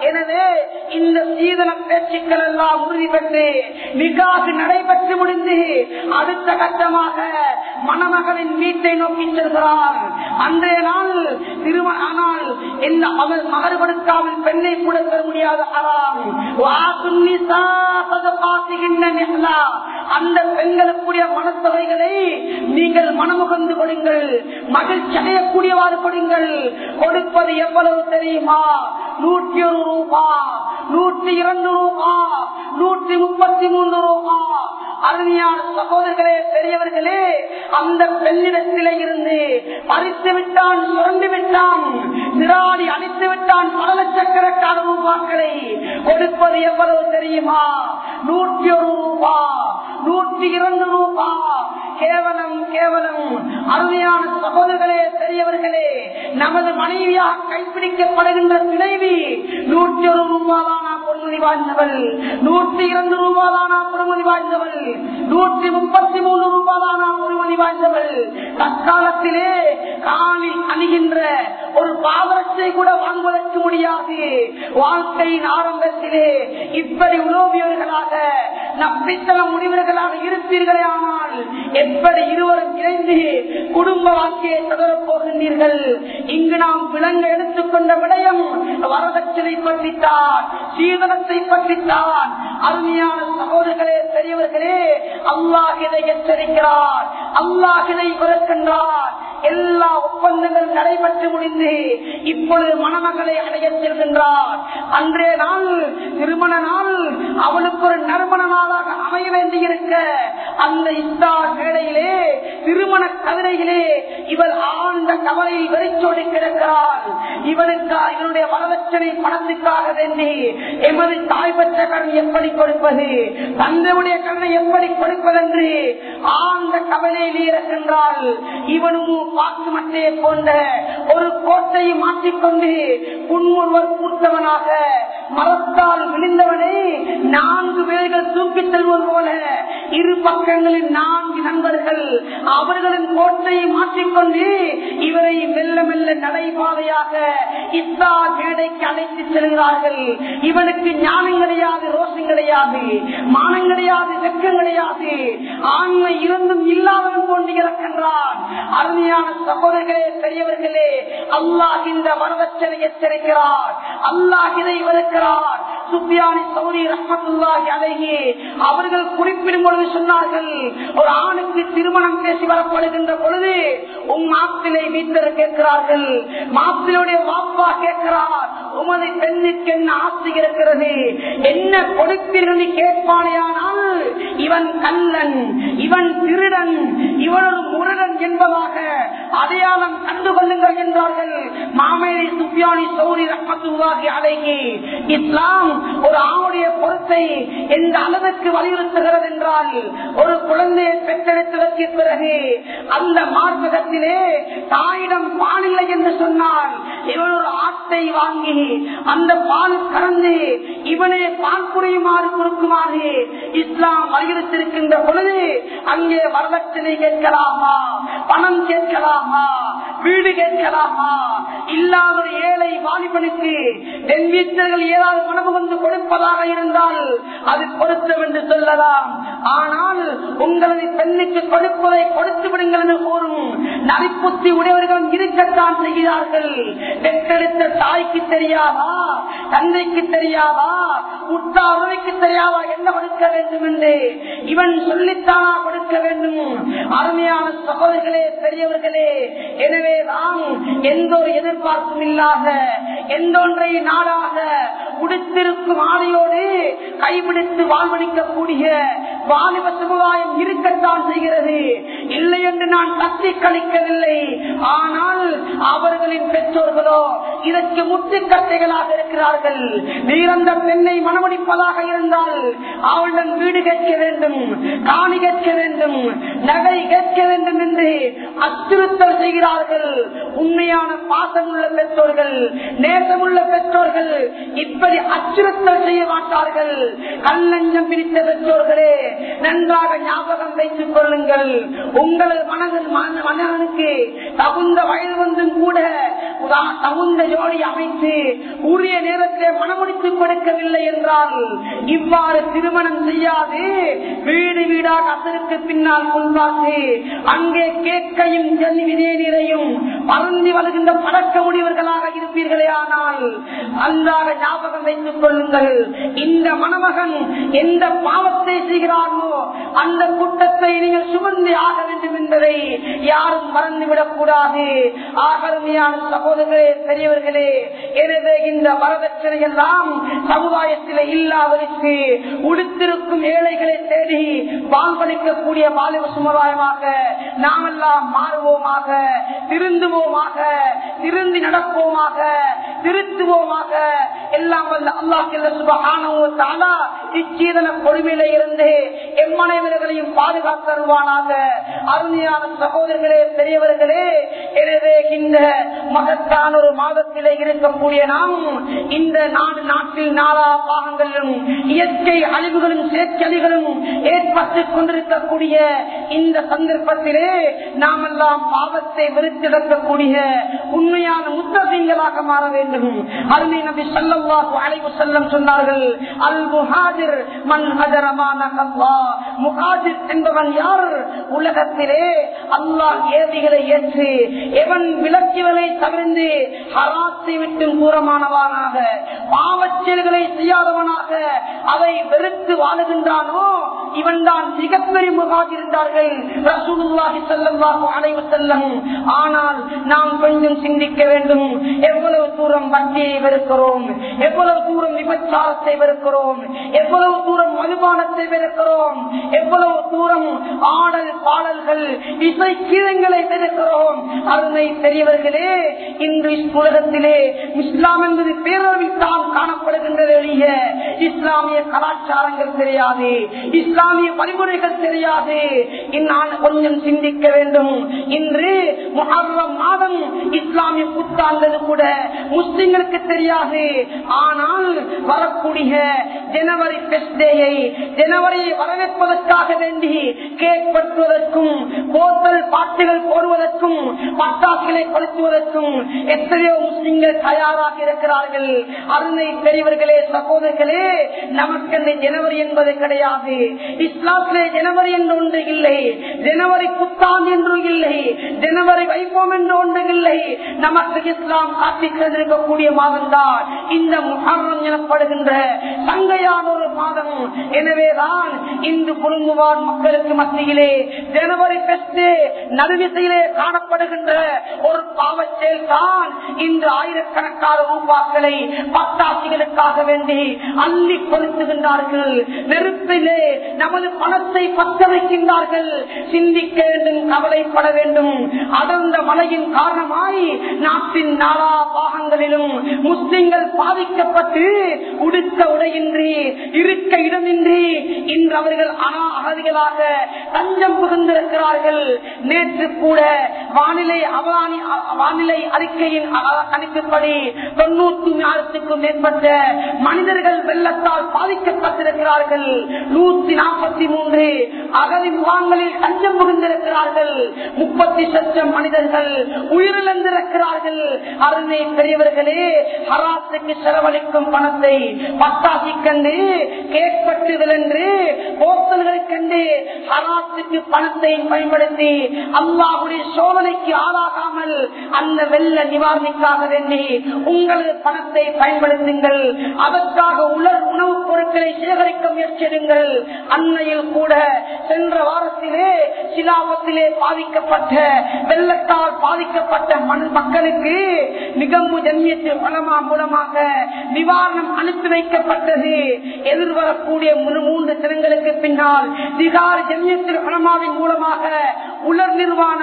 எனவே இந்த சீதன பேச்சுக்கள் எல்லாம் உறுதி பெற்று நிகாசு நடைபெற்று முடிந்து அடுத்த கட்டமாக மணமகளின் வீட்டை நோக்கி செல்கிறார் அன்றைய நாள் திருமண ஆனால் இந்த மகள் மகர் கொடுக்காமல் பெண்ணை கூட பெற முடியாத ஹராம் வாசுன் நிசா சதகாத்துகின்ற நிஹ்லா. அந்த பெண்களுக்குரிய மனத்தொகைகளை நீங்கள் மனமுகந்து கொடுங்கள் மகிழ்ச்சி அடையக்கூடியவாறு கொடுங்கள் கொடுப்பது எவ்வளவு தெரியுமா நூற்றி ஒரு ரூபா நூற்றி இரண்டு ரூபா நூற்றி முப்பத்தி மூன்று ரூபா அருமையான சகோதரர்களே பெரியவர்களே அந்த பெண்ணிடத்திலே இருந்து பறித்து விட்டான் சுரண்டு விட்டான் நிராடி அழித்து விட்டான் பல லட்சக்கணக்கான ரூபாக்களை கொடுப்பது எவ்வளவு தெரியுமா நூற்றி ஒரு ரூபா நூற்றி இரண்டு ரூபா கேவலம் கேவலம் அருமையான சகோதரர்களே பெரியவர்களே நமது மனைவியாக கைப்பிடிக்கப்படுகின்ற துணைவி நூற்றி ஒரு ரூபாதானா பொறுமதி வாழ்ந்தவள் நூற்றி இரண்டு ரூபாதானா பொறுமதி வாழ்ந்தவள் நூற்றி முப்பத்தி மூணு ரூபாதானா பொறுமதி வாழ்ந்தவள் தற்காலத்திலே காலில் அணிகின்ற ஒரு பாவரத்தை கூட வாங்குவதற்கு முடியாது வாழ்க்கையின் ஆரம்பத்திலே இப்படி உலோபியவர்களாக நம்பித்தன முடிவர்களாக இருப்பீர்களே ஆனால் எப்படி இருவரும் இணைந்து குடும்ப வாழ்க்கையை தொடரப் போகின்றீர்கள் இங்கு நாம் விலங்கு எடுத்துக்கொண்ட விடயம் வரதட்சணை பற்றித்தான் சீதனத்தை பற்றித்தான் அருமையான சகோதரர்களே பெரியவர்களே அல்லாஹ் இதை எச்சரிக்கிறார் அல்லாஹ் இதை விளக்கின்றார் எல்லா ஒப்பந்தங்களும் நடைபெற்று முடிந்து இப்பொழுது மணமகளை அடைய செல்கின்றார் அன்றைய நாள் திருமண நாள் அவளுக்கு ஒரு நறுமண நாளாக அமைய வேண்டியிருக்க அந்த இஸ்தார் மேடையிலே திருமண கதிரையிலே இவள் ஆழ்ந்த கவலையில் வெறிச்சோடி கிடக்கிறாள் இவனுக்கு இவனுடைய வரதட்சணை பணத்துக்காக வேண்டி எமது தாய் பெற்ற கடன் எப்படி கொடுப்பது தந்தையுடைய கடனை எப்படி கொடுப்பதென்று ஆழ்ந்த கவலையில் இருக்கின்றாள் இவனும் பாக்கு மட்டையை போன்ற ஒரு கோட்டையை மாற்றிக்கொண்டு புன்முறுவர் கூட்டவனாக மரத்தால் விழுந்தவனை நான்கு பேர்கள் தூக்கிச் செல்வது போல இரு பக்கங்களில் நான்கு நண்பர்கள் அவர்களின் கோட்டையை மாற்றிக்கொண்டு இவரை மெல்ல மெல்ல நடைபாதையாக இஸ்லா மேடைக்கு அழைத்து செல்கிறார்கள் இவனுக்கு ஞானம் கிடையாது ரோஷம் கிடையாது மானம் கிடையாது வெக்கம் கிடையாது ஆண்மை இருந்தும் இல்லாதவன் கொண்டு இறக்கின்றான் அருமையான சகோதரர்களே பெரியவர்களே அல்லாஹ் இந்த வரதட்சணை எச்சரிக்கிறார் அல்லாஹ் இதை வருகிறார் சுப்பியானி சௌரி ரஹமத்துல்லாஹி அலைஹி அவர்கள் குறிப்பிடும் பொழுது சொன்னார்கள் ஒரு ஆணுக்கு திருமணம் பேசி வரப்படுகின்ற பொழுது உன் மாப்பிளை வீட்டர் கேட்கிறார்கள் மாப்பிளுடைய வாப்பா கேட்கிறார் உமது பெண்ணுக்கு என்ன ஆசை இருக்கிறது என்ன கொடுப்பீர்கள் கேட்பானேயானால் இவன் கல்லன் இவன் திருடன் இவன் ஒரு முருகன் என்பதாக அடையாளம் கண்டுகொள்ளுங்கள் என்றார்கள் மாமேரி சுப்பியானி சௌரி ரஹமத்துல்லாஹி அலைஹி இஸ்லாம் ஒரு ஆணுடைய பொருத்தை எந்த அளவுக்கு வலியுறுத்துகிறது என்றால் ஒரு குழந்தையை பெற்றெடுத்ததற்கு பிறகு அந்த மார்க்கத்திலே தாயிடம் பால் இல்லை என்று சொன்னால் இவன் ஒரு ஆட்டை வாங்கி அந்த பால் கறந்து இவனே பால் புரியுமாறு கொடுக்குமாறு இஸ்லாம் வலியுறுத்திருக்கின்ற பொழுது அங்கே வரதட்சணை கேட்கலாமா பணம் கேட்கலாமா வீடு கேட்கலாமா இல்லாத ஒரு ஏழை வாலிபனுக்கு என் வீட்டர்கள் ஏதாவது மனமு வந்து கொடுப்பதாக இருந்தால் அது பொருத்தம் என்று சொல்லலாம் ஆனால் உங்களது பெண்ணுக்கு கொடுப்பதை கொடுத்து விடுங்கள் என்று கூறும் நரிப்புத்தி உடையவர்களும் இருக்கத்தான் செய்கிறார்கள் பெற்றெடுத்த தாய்க்கு தெரியாதா தந்தைக்கு தெரியாதா உற்றாருக்கு தெரியாதா என்ன கொடுக்க வேண்டும் என்று இவன் சொல்லித்தானா கொடுக்க வேண்டும் அருமையான சகோதரர்களே பெரியவர்களே எனவே தான் எந்த ஒரு எதிர்பார்ப்பும் இல்லாத எந்த ஒன்றை நாடாக உடுத்திருக்கும் ஆணையோடு கைபிடித்து வாழ்வழிக்கக்கூடிய வாலிப சமுதாயம் இருக்கத்தான் செய்கிறது இல்லை என்று நான் தட்டி கழிக்கவில்லை ஆனால் அவர்களின் பெற்றோர்களோ இதற்கு முட்டுக்கட்டைகளாக இருக்கிறார்கள் நீரந்த பெண்ணை மனமடிப்பதாக இருந்தால் அவளுடன் வீடு கேட்க வேண்டும் காணி கேட்க வேண்டும் வேண்டும் நகை கேட்க வேண்டும் என்று அச்சுறுத்தல் செய்கிறார்கள் உண்மையான பாசமுள்ள பெற்றோர்கள் நேசமுள்ள பெற்றோர்கள் இப்படி அச்சுறுத்தல் செய்ய மாட்டார்கள் கல்லஞ்சம் பிடித்த பெற்றோர்களே நன்றாக ஞாபகம் வைத்துக் கொள்ளுங்கள் உங்களது மனதில் மன- மன்னனுக்கு தகுந்த வயது வந்தும் கூட உதா- தகுந்த ஜோடி அமைத்து உரிய நேரத்திலே மனமுடித்து கொடுக்கவில்லை என்றால் இவ்வாறு திருமணம் செய்யாது வீடு வீடாக அசருக்கு பின்னால் முன்பார்த்து அங்கே கேட்கையும் ஜல்லிவிதே நிறையும் பருந்தி வருகின்ற பழக்க முடியவர்களாக இருப்பீர்களே ஆனால் அன்றாக ஞாபகம் வைத்துக் கொள்ளுங்கள் இந்த மணமகன் எந்த பாவத்தை செய்கிறார்களோ அந்த குற்றத்தை நீங்கள் சுமந்து ஆக வேண்டும் என்பதை யாரும் மறந்துவிடக் கூடாது ஆகருமையான சகோதரர்களே பெரியவர்களே எனவே இந்த வரதட்சணை எல்லாம் சமுதாயத்தில் இல்லாததற்கு உடுத்திருக்கும் ஏழைகளை தேடி வாழ்வளிக்கக்கூடிய பாலிவ சமுதாயமாக நாமெல்லாம் மாறுவோமாக திருந்துவோமாக திருந்தி நடப்போமாக திருத்துவோமாக எல்லாம் வல்ல அல்லாஹ் இச்சீதன கொடுமையில இருந்து எம்மனைவர்களையும் பாதுகாத்தருவானாக அருமையான சகோதரர்களே பெரியவர்களே எனவே இந்த மகத்தான ஒரு மாதத்திலே இருக்கக்கூடிய நாம் இந்த நாடு நாட்டில் நாலா பாகங்களிலும் இயற்கை அழிவுகளும் சேர்க்கழிகளும் ஏற்பட்டுக் கொண்டிருக்கக்கூடிய இந்த சந்தர்ப்பத்திலே நாமெல்லாம் பாவத்தை வெறுத்திடக்கக்கூடிய உண்மையான முத்தகங்களாக மாற வேண்டும் அருமை நபி ஸல்லல்லாஹு அலைஹி வஸல்லம் சொன்னார்கள் அல் முஹாஜிர் மன் ஹஜரமான அல்லாஹ் முஹாஜிர் என்பவன் யார் உலகத்திலே அல்லாஹ் ஏவிகளை ஏற்று எவன் விளக்கியவனை தவிர்த்து ஹராத்தை விட்டு தூரமானவனாக பாவச்செயல்களை செய்யாதவனாக அதை வெறுத்து வாழுகின்றானோ இவன் தான் மிகப்பெரிய முகாதிருந்தார்கள் ரசூலுல்லாஹி ஸல்லல்லாஹு அலைஹி வஸல்லம் ஆனால் நாம் கொஞ்சம் சிந்திக்க வேண்டும் எவ்வளவு தூரம் வட்டியை வெறுக்கிறோம் எவ்வளவு தூரம் விபச்சாரத்தை வெறுக்கிறோம் எவ்வளவு தூரம் மதுபானத்தை வெறுக்கிறோம் எவ்வளவு தூரம் ஆடல் பாடல்கள் இசை கீழங்களை வெறுக்கிறோம் அருமை பெரியவர்களே இன்று உலகத்திலே இஸ்லாம் என்பது பேரளவில் தான் காணப்படுகின்றது எளிய இஸ்லாமிய கலாச்சாரங்கள் தெரியாது இஸ்லாமிய வழிமுறைகள் தெரியாது இந்நாள் கொஞ்சம் சிந்திக்க வேண்டும் இன்று முஹர்ரம் மாதம் இஸ்லாமிய புத்தாண்டது கூட முஸ்லிம்களுக்கு தெரியாது ஆனால் வரக்கூடிய ஜனவரி பெஸ்ட் டேயை ஜனவரியை வரவேற்பதற்காக வேண்டி கேக் பற்றுவதற்கும் போத்தல் பாட்டுகள் போடுவதற்கும் பட்டாசுகளை கொளுத்துவதற்கும் எத்தனையோ முஸ்லிம்கள் தயாராக இருக்கிறார்கள் அருமை பெரியவர்களே சகோதரர்களே நமக்கு இந்த ஜனவரி என்பது கிடையாது இஸ்லாத்திலே ஜனவரி என்று ஒன்று இல்லை ஜனவரி புத்தாண்டு என்று இல்லை ஜனவரி வைப்போம் என்று ஒன்று இல்லை நமக்கு இஸ்லாம் காட்டிக் கொண்டிருக்கக்கூடிய மாதம் தான் இந்த முகர்ணம் எனப்படுகின்ற சங்கையான ஒரு மாதம் எனவேதான் இந்து குடும்பவான் மக்களுக்கு மத்தியிலே ஜனவரி பெஸ்ட் நடுவிசையிலே காணப்படுகின்ற ஒரு பாவச் செயல் தான் இன்று ஆயிரக்கணக்கான ரூபாக்களை பட்டாசிகளுக்காக வேண்டி அள்ளி கொளுத்துகின்றார்கள் நெருப்பிலே நமது பணத்தை பத்த வைக்கின்றார்கள் சிந்திக்க வேண்டும் கவலைப்பட வேண்டும் அடர்ந்த மழையின் காரணமாய் நாட்டின் நாலா பாகங்களிலும் முஸ்லிம்கள் பாதிக்கப்பட்டு உடுக்க உடையின்றி இருக்க இடமின்றி இன்று அவர்கள் அனா அகதிகளாக தஞ்சம் புகுந்திருக்கிறார்கள் நேற்று கூட வானிலை அவலானி வானிலை அறிக்கையின் அ- கணிப்புப்படி தொண்ணூத்தி ஆயிரத்துக்கும் மேற்பட்ட மனிதர்கள் வெள்ளத்தால் பாதிக்கப்பட்டிருக்கிறார்கள் நூத்தி நாற்பத்தி மூன்று அகதி முகாம்களில் தஞ்சம் புகுந்திருக்கிறார்கள் முப்பத்தி லட்சம் மனிதர்கள் உயிரிழந்திருக்கிறார்கள் அருமை பெரியவர்களே ஹராத்துக்கு செலவழிக்கும் பணத்தை பட்டாசி கண்டு கேட்பட்டுகள் என்று போத்தல்களுக்கென்று ஹராத்துக்கு பணத்தை பயன்படுத்தி அல்லாஹுடைய சோதனைக்கு ஆளாகாமல் அந்த வெள்ள நிவாரணிக்காக வேண்டி உங்களது பணத்தை பயன்படுத்துங்கள் அதற்காக உலர் உணவுப் பொருட்களை சேகரிக்க முயற்சிடுங்கள் அன்னையில் கூட சென்ற வாரத்திலே சிலாபத்திலே பாதிக்கப்பட்ட வெள்ளத்தால் பாதிக்கப்பட்ட மண் மக்களுக்கு நிகம்பு ஜன்மியத்தில் பலமா மூலமாக நிவாரணம் அனுப்பி வைக்கப்பட்டது எதிர்வரக்கூடிய ஒரு மூன்று தினங்களுக்கு பின்னால் திகார் ஜன்மியத்தில் பலமாவின் மூலமாக உலர் நிர்வாணம் அதாவது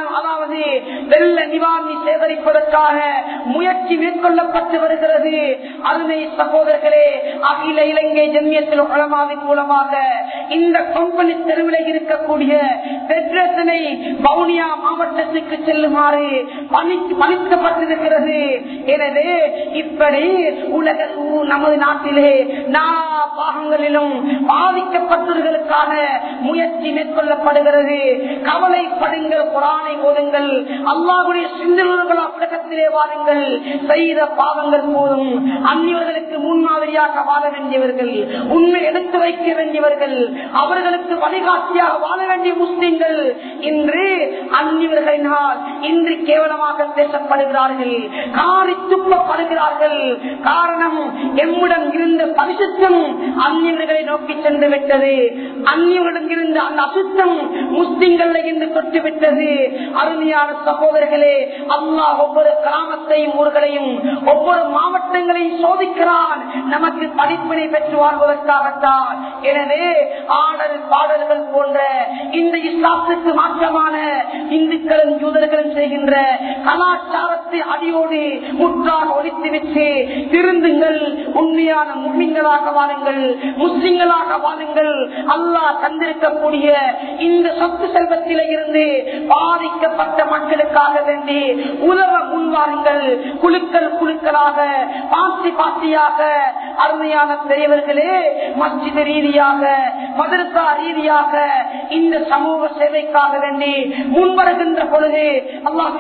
அதாவது வெள்ள நிவாரணி சேகரிப்பதற்காக முயற்சி மேற்கொள்ளப்பட்டு வருகிறது அருமை சகோதரர்களே அகில இலங்கை ஜன்மியத்தில் உளமாவின் மூலமாக இந்த கம்பெனி தெருவில் இருக்கக்கூடிய பெட்ரேஷனை வவுனியா மாவட்டத்துக்கு செல்லுமாறு பணிக்கு பணிக்கப்பட்டிருக்கிறது எனவே இப்படி உலக நமது நாட்டிலே நா பாகங்களிலும் பாதிக்கப்பட்டவர்களுக்கான முயற்சி மேற்கொள்ளப்படுகிறது கவலைப்படுங்கள் குரானை ஓதுங்கள் அல்லாஹுடைய சிந்தனர்களா உலகத்திலே வாருங்கள் செய்த பாவங்கள் போதும் அந்நியவர்களுக்கு முன்மாதிரியாக வாழ வேண்டியவர்கள் உண்மை எடுத்து வைக்க வேண்டியவர்கள் அவர்களுக்கு வழிகாட்டியாக வாழ வேண்டிய முஸ்லிம்கள் இன்று அந்நியவர்களினால் இன்று கேவலமாக பேசப்படுகிறார்கள் காரி துப்பப்படுகிறார்கள் காரணம் எம்முடன் இருந்த பரிசுத்தம் அந்நியவர்களை நோக்கி சென்று விட்டது அந்நியவரிடம் இருந்த அந்த அசுத்தம் முஸ்லிம்கள் இன்று தொட்டு விட்டது அருமையான சகோதரர்களே அல்லாஹ் ஒவ்வொரு கிராமத்தையும் ஊர்களையும் ஒவ்வொரு மாவட்டங்களையும் சோதிக்கிறான் நமக்கு படிப்பினை பெற்று வாழ்வதற்காகத்தான் எனவே ஆடல் பாடல்கள் போன்ற இந்த இஸ்லாத்துக்கு மாற்றமான இந்துக்களும் யூதர்களும் செய்கின்ற கலாச்சாரத்தை அடியோடு முற்றாக ஒழித்துவிட்டு திருந்துங்கள் உண்மையான முஸ்லிம்களாக வாழுங்கள் முஸ்லிம்களாக வாழுங்கள் அல்லாஹ் தந்திருக்கக்கூடிய இந்த சொத்து செல்வத்தில இருந்து பாதிக்கப்பட்ட மக்களுக்காக வேண்டி உதவ முன்வாருங்கள் குழுக்கள் குழுக்களாக பாத்தி பாத்தியாக அருமையான பெரியவர்களே மஸ்ஜித் ரீதியாக மதரசா ரீதியாக இந்த சமூக சேவைக்காக வேண்டி முன்வருகின்ற பொழுது அல்லாஹ்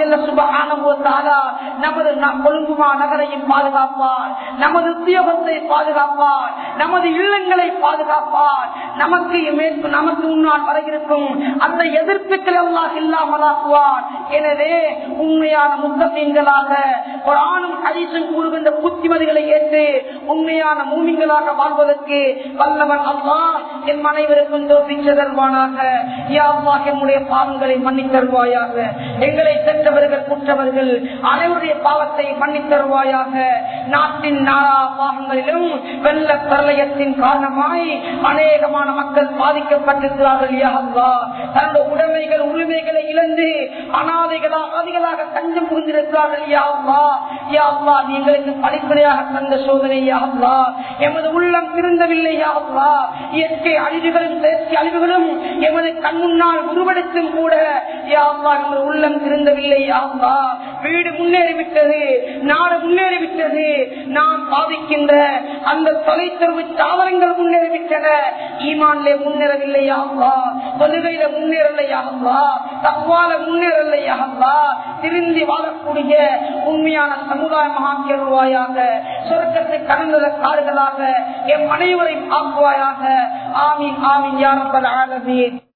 சுபகான நமது ந- கொழும்புமா நகரையும் பாதுகாப்பார் நமது உத்தியோகத்தை பாதுகாப்பார் நமது இல்லங்களை பாதுகாப்பார் நமக்கு மேற்கு நமக்கு முன்னால் வர இருக்கும் அந்த எதிர்ப்புகள் எல்லாம் இல்லாமலாக்குவார் எனவே உண்மையான முத்தமீன்களாக ஒரு ஆணும் ஹதீசும் கூறுகின்ற புத்திமதிகளை ஏற்று உண்மையான மூமிங்களாக வாழ்வதற்கு வல்லவன் அல்லாஹ் என் அனைவருக்கும் தோப்பிச்சதல்வானாக யா அல்லாஹ் என்னுடைய பாவங்களை மன்னித் தருவாயாக எங்களை சென்றவர்கள் குற்றவர்கள் அனைவருடைய பாவத்தை மன்னித் தருவாயாக நாட்டின் நாலா பாகங்களிலும் வெள்ள பிரளயத்தின் காரணமாய் அநேகமான மக்கள் பாதிக்கப்பட்டிருக்கிறார்கள் யா அல்லாஹ் தன்னுடைய உடைமைகள் உரிமைகளை இழந்து அனாதைகளாக அதிகளாக தஞ்சம் புகுந்திருக்கிறார்கள் யா அல்லாஹ் யா அல்லாஹ் நீ எங்களுக்கு படிப்படியாக தந்த சோதனை யா அல்லாஹ் எமது உள்ளம் திருந்தவில்லை யா அல்லாஹ் இயற்கை அழிவுகளும் செயற்கை அழிவுகளும் எமது கண் முன்னால் உருவெடுத்தும் கூட யா அல்லாஹ் எமது உள்ளம் திருந்தவில்லை யா அல்லாஹ் வீடு முன்னேறிவிட்டது நாடு முன்னேறிவிட்டது நாம் பாதிக்கின்ற அந்த தொலைத்தொடர்பு சாதனங்கள் முன்னேறிவிட்டன ஈமான்லே முன்னேறவில்லை யா அல்லாஹ் தொழுகையில முன்னேறலை யா அல்லாஹ் தக்வால முன்னேறலை யா அல்லாஹ் திருந்தி வாழக்கூடிய உண்மையான சமுதாயமாக கேள்வாயாக சொர்க்கத்தை கடந்த காடுகளாக எம் அனைவரையும் ஆக்குவாயாக ஆமீன் ஆமீன் யாரப்பல் ஆலமீன்